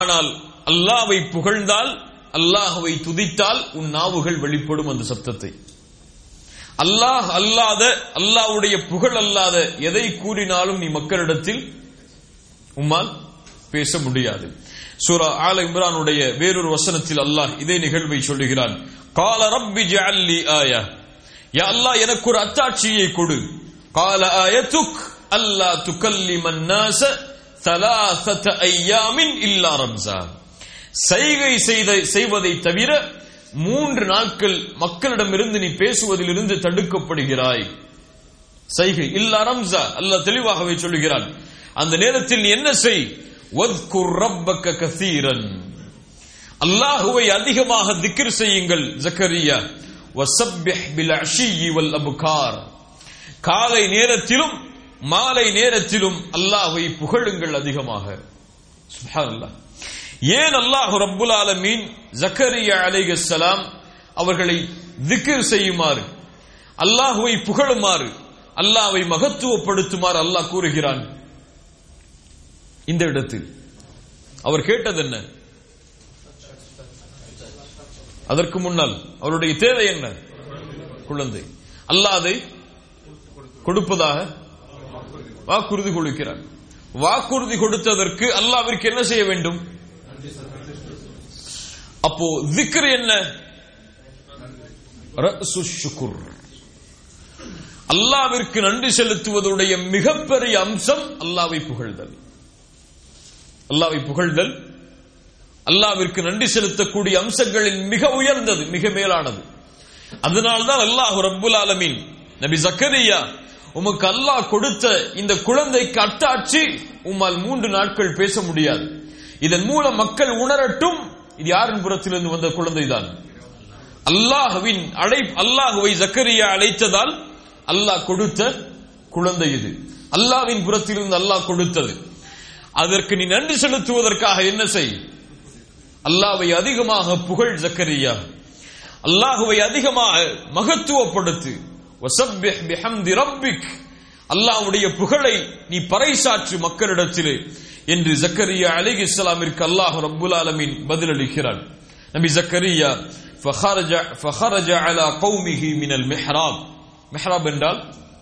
ஆனால் அல்லாவை புகழ்ந்தால் அல்லாஹவை துதித்தால் உன் நாவுகள் வெளிப்படும் அந்த சப்தத்தை அல்லாஹ் அல்லாத அல்லாஹ்வுடைய புகழ் அல்லாத எதை கூறினாலும் நீ மக்களிடத்தில் உம்மால் பேச முடியாது சூரா ஆல இம்ரானுடைய வேறொரு வசனத்தில் அல்லாஹ் இதே நிகழ்வை சொல்லுகிறான் கால ரப்பி ஜஅல்லி ஆயா யா அல்லாஹ் எனக்கு ஒரு அத்தாட்சியை கொடு கால ஆயத்துக் அல்லா துகல்லிமன் நாஸ ثلاثه ايام இல்லா ரம்ஸா சைகை செய்த செய்வதை தவிர மூன்று நாட்கள் மக்களிடமிருந்து நீ பேசுவதிலிருந்து தடுக்கப்படுகிறாய் சைகை இல்லா ரம்ஸா அல்லாஹ் தெளிவாகவே சொல்லுகிறான் அந்த நேரத்தில் நீ என்ன செய் வத்குர் ரப்பக்க கசீரன் அல்லாஹுவை அதிகமாக திக்ர் செய்யுங்கள் ஜக்கரியா வசப்பிஹ் பில் அஷியி வல் அபுகார் காலை நேரத்திலும் மாலை நேரத்திலும் அல்லாஹ்வை புகழுங்கள் அதிகமாக சுப்ஹானல்லாஹ் ஏன் அல்லாஹ் ரப்புல் ஆலமீன் ஜக்கரியா அலைஹிஸ்ஸலாம் அவர்களை திக்ர் செய்யுமாறு அல்லாஹுவை புகழுமாறு அல்லாஹ்வை மகத்துவப்படுத்துமாறு அல்லாஹ் கூறுகிறான் இந்த இடத்தில் அவர் கேட்டது என்ன அதற்கு முன்னால் அவருடைய தேவை என்ன குழந்தை அல்லாஹ் அதை கொடுப்பதாக வாக்குறுதி கொடுக்கிறார் வாக்குறுதி கொடுத்ததற்கு அல்லாவிற்கு என்ன செய்ய வேண்டும் அப்போ திக்ர் என்ன ரஅசு ஷுக்குர் அல்லாவிற்கு நன்றி செலுத்துவதுடைய மிகப்பெரிய அம்சம் அல்லாவை புகழ்தல் அல்லாவை புகழ்தல் அல்லாவிற்கு நன்றி செலுத்தக்கூடிய அம்சங்களில் மிக உயர்ந்தது மிக மேலானது அதனால்தான் அல்லாஹ் ரப்புல் ஆலமீன் நபி ஜக்கரியா உமக்கு அல்லாஹ் கொடுத்த இந்த குழந்தைக்கு அட்டாட்சி உம்மால் மூன்று நாட்கள் பேச முடியாது இதன் மூலம் மக்கள் உணரட்டும் இது யாரின் புறத்திலிருந்து வந்த குழந்தைதான் அல்லாஹுவின் அழை அல்லாஹுவை ஜக்கரியா அழைத்ததால் அல்லாஹ் கொடுத்த குழந்தை இது அல்லாவின் புறத்திலிருந்து அல்லாஹ் கொடுத்தது அதற்கு நீ நன்றி செலுத்துவதற்காக என்ன செய் அல்லாவை அதிகமாக புகழ் ஜக்கரியா அல்லாஹுவை அதிகமாக மகத்துவப்படுத்து வசப்பிஹ் பிஹம்தி ரப்பிக் அல்லாஹ்வுடைய புகழை நீ பறைசாற்று மக்களிடத்திலே என்று ஜக்கரியா அலைஹி இஸ்லாமிற்கு அல்லாஹ் ரப்புல் ஆலமீன் பதிலளிக்கிறான் நபி ஜக்கரியா فخرج فخرج على قومه من المحراب மிஹ்ராப் என்றால்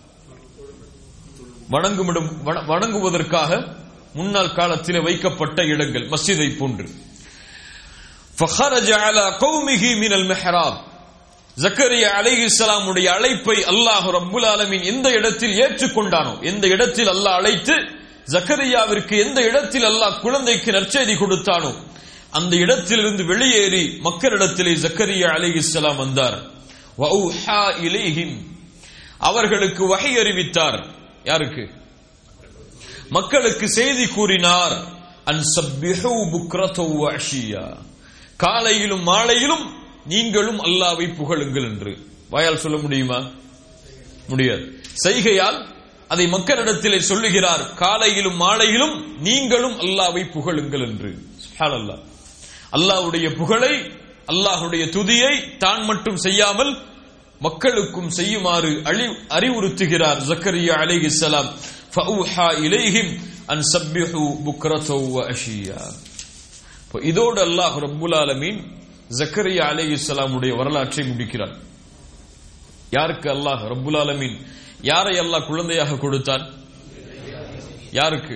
வணங்குமிடம் வண- வணங்குவதற்காக முன்னாள் காலத்திலே வைக்கப்பட்ட இடங்கள் மஸ்ஜிதை போன்று فخرج على قومه من المحراب ஜக்கரியா அலைஹிஸ்ஸலாமுடைய அழைப்பை அல்லாஹ் ரப்புல் ஆலமீன் எந்த இடத்தில் ஏற்றுக்கொண்டானோ எந்த இடத்தில் அல்லாஹ் அழைத்து ஜக்கரியாவிற்கு எந்த இடத்தில் அல்லாஹ் குழந்தைக்கு நற்செய்தி கொடுத்தானோ அந்த இடத்திலிருந்து வெளியேறி மக்களிடத்திலே ஜக்கரியா அலைஹிஸ்ஸலாம் வந்தார் வௌஹா இலைஹிம் அவர்களுக்கு வகை அறிவித்தார் யாருக்கு மக்களுக்கு செய்தி கூறினார் அன் சப்பிஹு புக்ரதோ அஷியா காலையிலும் மாலையிலும் நீங்களும் அல்லாவை புகழுங்கள் என்று வாயால் சொல்ல முடியுமா முடியாது செய்கையால் அதை மக்களிடத்திலே சொல்லுகிறார் காலையிலும் மாலையிலும் நீங்களும் அல்லாவை புகழுங்கள் என்று சுப்ஹானல்லாஹ் அல்லாஹ்வுடைய புகழை அல்லாஹ்வுடைய துதியை தான் மட்டும் செய்யாமல் மக்களுக்கும் செய்யுமாறு அழி- அறிவுறுத்துகிறார் ஜக்கரியா அலைஹிஸ்ஸலாம் ஃபௌஹா இலைஹிம் அன் சப்பிஹு புக்ரதோ அஷியா இப்போ இதோடு அல்லாஹ் ரப்புல் ஆலமீன் ஜக்கரியா அலைஹிஸ்ஸலாமுடைய வரலாற்றை முடிக்கிறார் யாருக்கு அல்லாஹ் ரப்புல் ஆலமீன் யாரை அல்லாஹ் குழந்தையாக கொடுத்தான் யாருக்கு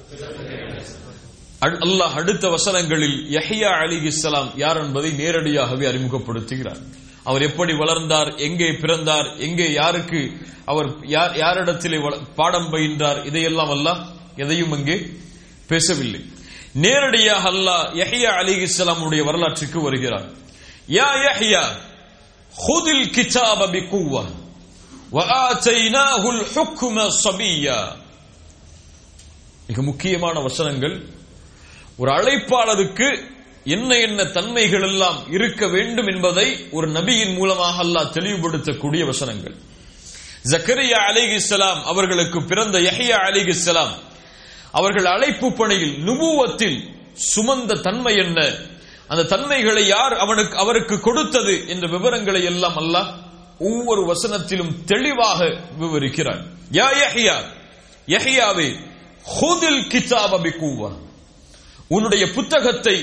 அல்- அல்லாஹ் அடுத்த வசனங்களில் யஹ்யா அலிஹிஸ்ஸலாம் யார் என்பதை நேரடியாகவே அறிமுகப்படுத்துகிறார் அவர் எப்படி வளர்ந்தார் எங்கே பிறந்தார் எங்கே யாருக்கு அவர் யார் யாரிடத்திலே வள- பாடம் பயின்றார் இதையெல்லாம் அல்லாஹ் எதையும் அங்கே பேசவில்லை நேரடியாக அல்லாஹ் யஹ்யா அலிஹிஸ்ஸலாமுடைய வரலாற்றுக்கு வருகிறார் யா யஹ்யா ஹுதில் கிதாப பிகுவா وآتيناه الحكم صبيا மிக முக்கியமான வசனங்கள் ஒரு அழைப்பாளருக்கு என்ன என்ன தன்மைகள் எல்லாம் இருக்க வேண்டும் என்பதை ஒரு நபியின் மூலமாக அல்லாஹ் தெளிவுபடுத்தக்கூடிய வசனங்கள் ஜக்கரியா அலிஹிஸ்ஸலாம் அவர்களுக்கு பிறந்த யஹ்யா அலிஹிஸ்ஸலாம் அவர்கள் அழைப்பு பணியில் நுபுவத்தில் சுமந்த தன்மை என்ன அந்த தன்மைகளை யார் அவனுக்கு அவருக்கு கொடுத்தது என்ற விவரங்களை எல்லாம் அல்லாஹ் ஒவ்வொரு வசனத்திலும் தெளிவாக விவரிக்கிறான் யா யஹ்யா யஹ்யாவே ஹுதில் கிதாப பிகுவா உன்னுடைய புத்தகத்தை